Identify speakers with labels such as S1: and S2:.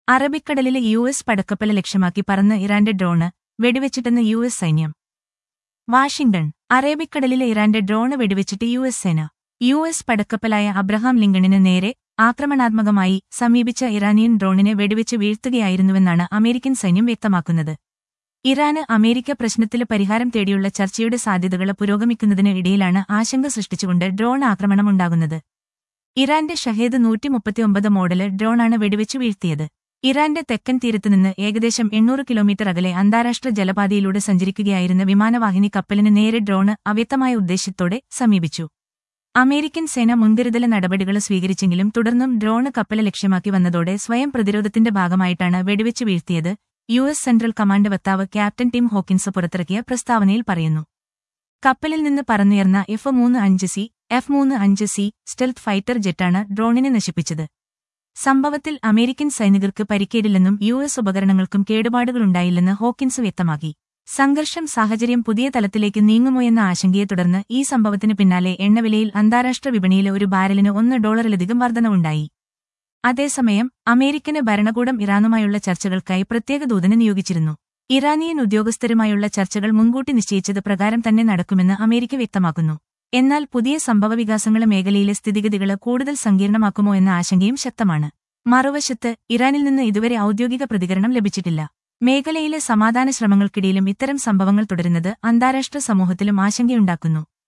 S1: അറബിക്കടലിലെ U S പടക്കപ്പൽ ലക്ഷ്യമാക്കി പറന്ന് ഇറാന്റെ ഡ്രോണ് വെടിവെച്ചിട്ടെന്ന് യു എസ് സൈന്യം വാഷിംഗ്ടൺ അറേബ്യക്കടലിലെ ഇറാന്റെ ഡ്രോണ് വെടിവെച്ചിട്ട് യു എസ് സേന യു എസ് പടക്കപ്പലായ അബ്രഹാം ലിങ്കണിന് നേരെ ആക്രമണാത്മകമായി സമീപിച്ച ഇറാനിയൻ ഡ്രോണിനെ വെടിവെച്ച് വീഴ്ത്തുകയായിരുന്നുവെന്നാണ് അമേരിക്കൻ സൈന്യം വ്യക്തമാക്കുന്നത് ഇറാന് അമേരിക്ക പ്രശ്നത്തില് പരിഹാരം തേടിയുള്ള ചർച്ചയുടെ സാധ്യതകൾ പുരോഗമിക്കുന്നതിന് ഇടയിലാണ് ആശങ്ക സൃഷ്ടിച്ചുകൊണ്ട് ഡ്രോൺ ആക്രമണമുണ്ടാകുന്നത് ഇറാന്റെ ഷഹേദ് നൂറ്റിമുപ്പത്തിയൊമ്പത് മോഡല് ഡ്രോണാണ് വെടിവെച്ചു വീഴ്ത്തിയത് ഇറാന്റെ തെക്കൻ തീരത്തുനിന്ന് ഏകദേശം എണ്ണൂറ് കിലോമീറ്റർ അകലെ അന്താരാഷ്ട്ര ജലപാതയിലൂടെ സഞ്ചരിക്കുകയായിരുന്ന വിമാനവാഹിനി കപ്പലിന് നേരെ ഡ്രോണ് അവ്യക്തമായ ഉദ്ദേശ്യത്തോടെ സമീപിച്ചു അമേരിക്കൻ സേന മുൻകരുതല നടപടികൾ സ്വീകരിച്ചെങ്കിലും തുടർന്നും ഡ്രോണ് കപ്പല് ലക്ഷ്യമാക്കി വന്നതോടെ സ്വയം പ്രതിരോധത്തിന്റെ ഭാഗമായിട്ടാണ് വെടിവെച്ച് വീഴ്ത്തിയത് യു എസ് സെൻട്രൽ കമാൻഡ് വക്താവ് ക്യാപ്റ്റൻ ടിം ഹോക്കിൻസ് പുറത്തിറക്കിയ പ്രസ്താവനയിൽ പറയുന്നു കപ്പലിൽ നിന്ന് പറന്നുയർന്ന എഫ് മൂന്ന് അഞ്ച് സി എഫ് മൂന്ന് അഞ്ച് സി സ്റ്റെൽത്ത് ഫൈറ്റർ ജെറ്റാണ് ഡ്രോണിനെ നശിപ്പിച്ചത് സംഭവത്തിൽ അമേരിക്കൻ സൈനികർക്ക് പരിക്കേടില്ലെന്നും യു എസ് ഉപകരണങ്ങൾക്കും കേടുപാടുകളുണ്ടായില്ലെന്ന് ഹോക്കിൻസ് വ്യക്തമാക്കി സംഘർഷം സാഹചര്യം പുതിയ തലത്തിലേക്ക് നീങ്ങുമോയെന്ന ആശങ്കയെ തുടർന്ന് ഈ സംഭവത്തിന് പിന്നാലെ എണ്ണവിലയിൽ അന്താരാഷ്ട്ര വിപണിയിലെ ഒരു ബാരലിന് ഒന്ന് ഡോളറിലധികം വർധനവുണ്ടായി അതേസമയം അമേരിക്കന് ഭരണകൂടം ഇറാനുമായുള്ള ചർച്ചകൾക്കായി പ്രത്യേക ദൂതനെ നിയോഗിച്ചിരുന്നു ഇറാനിയൻ ഉദ്യോഗസ്ഥരുമായുള്ള ചർച്ചകൾ മുൻകൂട്ടി നിശ്ചയിച്ചത് പ്രകാരം തന്നെ നടക്കുമെന്ന് അമേരിക്ക വ്യക്തമാക്കുന്നു എന്നാൽ പുതിയ സംഭവവികാസങ്ങളെ മേഖലയിലെ സ്ഥിതിഗതികൾ കൂടുതൽ സങ്കീർണമാക്കുമോ എന്ന ആശങ്കയും ശക്തമാണ് മറുവശത്ത് ഇറാനിൽ നിന്ന് ഇതുവരെ ഔദ്യോഗിക പ്രതികരണം ലഭിച്ചിട്ടില്ല മേഖലയിലെ സമാധാന ശ്രമങ്ങൾക്കിടയിലും ഇത്തരം സംഭവങ്ങൾ തുടരുന്നത് അന്താരാഷ്ട്ര സമൂഹത്തിലും ആശങ്കയുണ്ടാക്കുന്നു